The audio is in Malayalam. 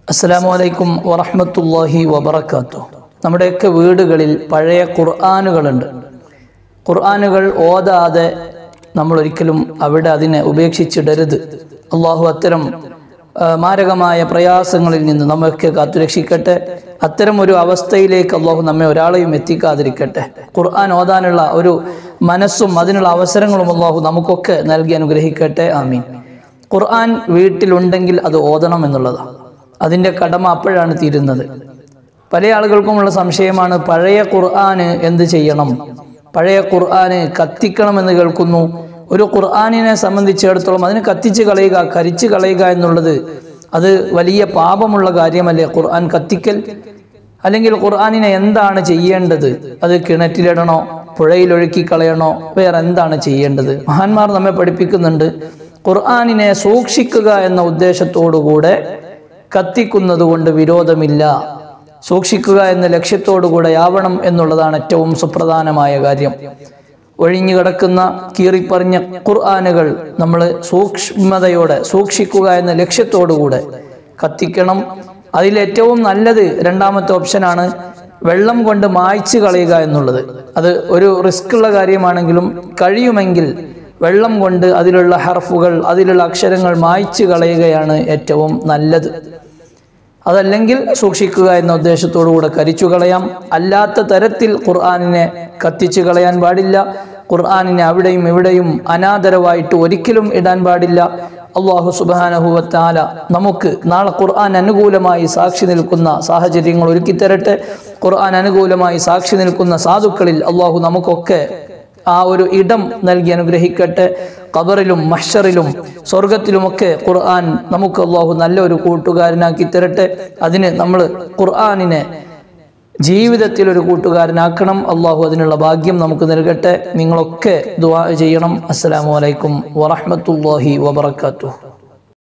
അസ്സാം വലൈക്കും വറഹമത്തല്ലാഹി വബർക്കാത്തു നമ്മുടെയൊക്കെ വീടുകളിൽ പഴയ ഖുർആാനുകളുണ്ട് ഖുർആാനുകൾ ഓതാതെ നമ്മൾ ഒരിക്കലും അവിടെ അതിനെ ഉപേക്ഷിച്ചിടരുത് അള്ളാഹു അത്തരം ആ, മാരകമായ പ്രയാസങ്ങളിൽ നിന്ന് നമ്മൾക്ക് കാത്തുരക്ഷിക്കട്ടെ അത്തരം ഒരു അവസ്ഥയിലേക്ക് അള്ളാഹു നമ്മെ ഒരാളെയും എത്തിക്കാതിരിക്കട്ടെ ഖുർആൻ ഓതാനുള്ള ഒരു മനസ്സും അതിനുള്ള അവസരങ്ങളും അള്ളാഹു നമുക്കൊക്കെ നൽകി അനുഗ്രഹിക്കട്ടെ ആമീൻ ഖുർആൻ വീട്ടിലുണ്ടെങ്കിൽ അത് ഓതണം എന്നുള്ളതാണ് അതിൻ്റെ കടമ അപ്പോഴാണ് തീരുന്നത് പല ആളുകൾക്കുമുള്ള സംശയമാണ് പഴയ ഖുർആന് എന്ത് ചെയ്യണം പഴയ ഖുർആന് കത്തിക്കണമെന്ന് കേൾക്കുന്നു ഒരു ഖുർആനിനെ സംബന്ധിച്ചിടത്തോളം അതിന് കത്തിച്ച് കളയുക കരിച്ച് കളയുക എന്നുള്ളത് അത് വലിയ പാപമുള്ള കാര്യമല്ലേ ഖുർആൻ കത്തിക്കൽ അല്ലെങ്കിൽ ഖുർആനിനെ എന്താണ് ചെയ്യേണ്ടത് അത് കിണറ്റിലിടണോ പുഴയിലൊഴുക്കി കളയണോ വേറെ എന്താണ് ചെയ്യേണ്ടത് മഹാന്മാർ നമ്മെ പഠിപ്പിക്കുന്നുണ്ട് ഖുർആനിനെ സൂക്ഷിക്കുക എന്ന ഉദ്ദേശത്തോടുകൂടെ കത്തിക്കുന്നത് കൊണ്ട് വിരോധമില്ല സൂക്ഷിക്കുക എന്ന ലക്ഷ്യത്തോടുകൂടെ ആവണം എന്നുള്ളതാണ് ഏറ്റവും സുപ്രധാനമായ കാര്യം ഒഴിഞ്ഞു കിടക്കുന്ന കീറിപ്പറിഞ്ഞ ഖുർആാനുകൾ നമ്മൾ സൂക്ഷ്മതയോടെ സൂക്ഷിക്കുക എന്ന ലക്ഷ്യത്തോടുകൂടെ കത്തിക്കണം അതിലേറ്റവും നല്ലത് രണ്ടാമത്തെ ഓപ്ഷനാണ് വെള്ളം കൊണ്ട് മായ്ച്ചു കളയുക എന്നുള്ളത് അത് ഒരു റിസ്ക് ഉള്ള കാര്യമാണെങ്കിലും കഴിയുമെങ്കിൽ വെള്ളം കൊണ്ട് അതിലുള്ള ഹർഫുകൾ അതിലുള്ള അക്ഷരങ്ങൾ മായ്ച്ചു കളയുകയാണ് ഏറ്റവും നല്ലത് അതല്ലെങ്കിൽ സൂക്ഷിക്കുക എന്ന ഉദ്ദേശത്തോടുകൂടെ കരിച്ചു കളയാം അല്ലാത്ത തരത്തിൽ ഖുർആാനിനെ കത്തിച്ചു കളയാൻ പാടില്ല ഖുർആാനിനെ അവിടെയും ഇവിടെയും അനാദരവായിട്ട് ഒരിക്കലും ഇടാൻ പാടില്ല അള്ളാഹു സുബാനഹുവത്താല നമുക്ക് നാളെ ഖുർആൻ അനുകൂലമായി സാക്ഷി നിൽക്കുന്ന സാഹചര്യങ്ങൾ ഒരുക്കി തരട്ടെ ഖുർആൻ അനുകൂലമായി സാക്ഷി നിൽക്കുന്ന സാധുക്കളിൽ അള്ളാഹു നമുക്കൊക്കെ ആ ഒരു ഇടം നൽകി അനുഗ്രഹിക്കട്ടെ ഖബറിലും മഹ്ഷറിലും സ്വർഗത്തിലുമൊക്കെ ഖുർആൻ നമുക്ക് അള്ളാഹു നല്ലൊരു കൂട്ടുകാരനാക്കി തരട്ടെ അതിന് നമ്മൾ ഖുർആനിനെ ജീവിതത്തിൽ ഒരു കൂട്ടുകാരനാക്കണം അള്ളാഹു അതിനുള്ള ഭാഗ്യം നമുക്ക് നൽകട്ടെ നിങ്ങളൊക്കെ ദുആ ചെയ്യണം അസ്സലാമു അലൈക്കും വറഹ്മത്തുള്ളാഹി വബറകാതുഹു